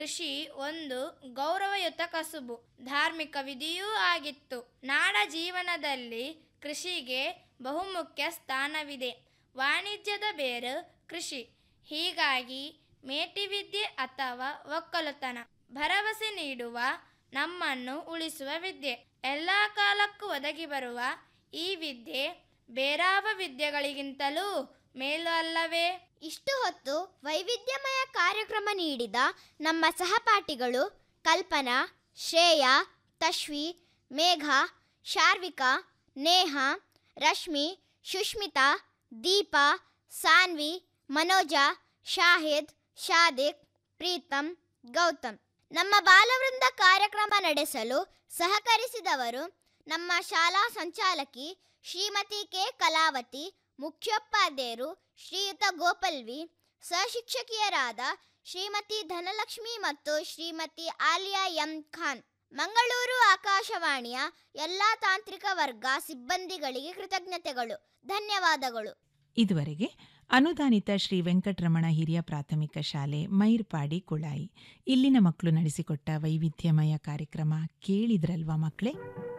ಕೃಷಿ ಒಂದು ಗೌರವಯುತ ಕಸುಬು ಧಾರ್ಮಿಕ ವಿಧಿಯೂ ಆಗಿತ್ತು ನಾಡ ಜೀವನದಲ್ಲಿ ಕೃಷಿಗೆ ಬಹುಮುಖ್ಯ ಸ್ಥಾನವಿದೆ ವಾಣಿಜ್ಯದ ಬೇರು ಕೃಷಿ ಹೀಗಾಗಿ ಮೇಟಿವಿದ್ಯೆ ಅಥವಾ ಒಕ್ಕಲುತನ ಭರವಸೆ ನೀಡುವ ನಮ್ಮನ್ನು ಉಳಿಸುವ ವಿದ್ಯೆ ಎಲ್ಲ ಕಾಲಕ್ಕೂ ಒದಗಿ ಬರುವ ಈ ವಿದ್ಯೆ ಬೇರಾವ ವಿದ್ಯೆಗಳಿಗಿಂತಲೂ ಮೇಲು ಅಲ್ಲವೇ ಇಷ್ಟು ಹೊತ್ತು ವೈವಿಧ್ಯಮಯ ಕಾರ್ಯಕ್ರಮ ನೀಡಿದ ನಮ್ಮ ಸಹಪಾಠಿಗಳು ಕಲ್ಪನಾ ಶ್ರೇಯಾ ತಶ್ವಿ ಮೇಘ ಶಾರ್ವಿಕಾ ನೇಹ ರಶ್ಮಿ ಸುಷ್ಮಿತಾ ದೀಪಾ ಸಾನ್ವಿ ಮನೋಜ ಶಾಹಿದ್ ಶಾದಿಕ್ ಪ್ರೀತಮ್ ಗೌತಮ್ ನಮ್ಮ ಬಾಲವೃಂದ ಕಾರ್ಯಕ್ರಮ ನಡೆಸಲು ಸಹಕರಿಸಿದವರು ನಮ್ಮ ಶಾಲಾ ಸಂಚಾಲಕಿ ಶ್ರೀಮತಿ ಕೆ ಕಲಾವತಿ ಮುಖ್ಯೋಪಾಧ್ಯಾಯರು ಶ್ರೀಯುತ ಗೋಪಲ್ವಿ ಸಹಶಿಕ್ಷಕಿಯರಾದ ಶ್ರೀಮತಿ ಧನಲಕ್ಷ್ಮಿ ಮತ್ತು ಶ್ರೀಮತಿ ಆಲಿಯಾ ಎಂ ಖಾನ್ ಮಂಗಳೂರು ಆಕಾಶವಾಣಿಯ ಎಲ್ಲ ತಾಂತ್ರಿಕ ವರ್ಗ ಸಿಬ್ಬಂದಿಗಳಿಗೆ ಕೃತಜ್ಞತೆಗಳು ಧನ್ಯವಾದಗಳು ಇದುವರೆಗೆ ಅನುದಾನಿತ ಶ್ರೀ ವೆಂಕಟರಮಣ ಹಿರಿಯ ಪ್ರಾಥಮಿಕ ಶಾಲೆ ಮೈರ್ಪಾಡಿ ಕುಳಾಯಿ ಇಲ್ಲಿನ ಮಕ್ಕಳು ನಡೆಸಿಕೊಟ್ಟ ವೈವಿಧ್ಯಮಯ ಕಾರ್ಯಕ್ರಮ ಕೇಳಿದ್ರಲ್ವಾ ಮಕ್ಕಳೇ